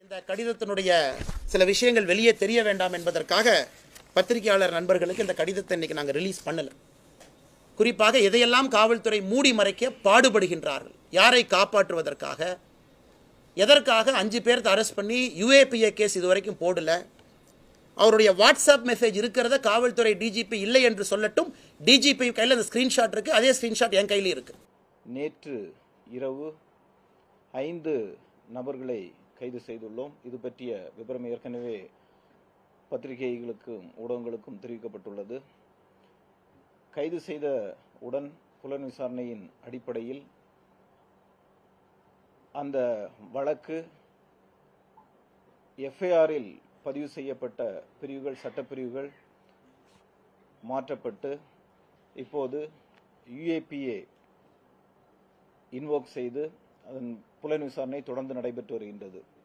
இந்த கடிதத்தினுடைய சில விஷயங்கள் வெளியே தெரிய வேண்டாம் என்பதற்காக பத்திரிகையாளர் நண்பர்களுக்கு இந்த கடிதத்தை இன்னைக்கு நாங்கள் ரிலீஸ் பண்ணல குறிப்பாக எதையெல்லாம் காவல்துறை மூடி மறைக்க பாடுபடுகின்றார்கள் யாரை காப்பாற்றுவதற்காக எதற்காக அஞ்சு பேர்த்த அரெஸ்ட் பண்ணி யுஏபிஏ கேஸ் இதுவரைக்கும் போடல அவருடைய வாட்ஸ்அப் மெசேஜ் இருக்கிறத காவல்துறை டிஜிபி இல்லை என்று சொல்லட்டும் டிஜிபி கையில் அந்த ஸ்கிரீன்ஷாட் இருக்கு அதே ஸ்கிரீன்ஷாட் என் கையில இருக்கு நேற்று இரவு ஐந்து நபர்களை கைது செய்துள்ளோம் இது பற்றிய விவரம் ஏற்கனவே பத்திரிகைகளுக்கும் ஊடகங்களுக்கும் தெரிவிக்கப்பட்டுள்ளது கைது செய்த உடன் புலன் விசாரணையின் அடிப்படையில் அந்த வழக்கு எஃப்ஐஆரில் பதிவு செய்யப்பட்ட பிரிவுகள் சட்டப்பிரிவுகள் மாற்றப்பட்டு இப்போது யுஏபிஏ இன்வோக் செய்து அதன் புலன் விசாரணை தொடர்ந்து நடைபெற்று வருகின்றது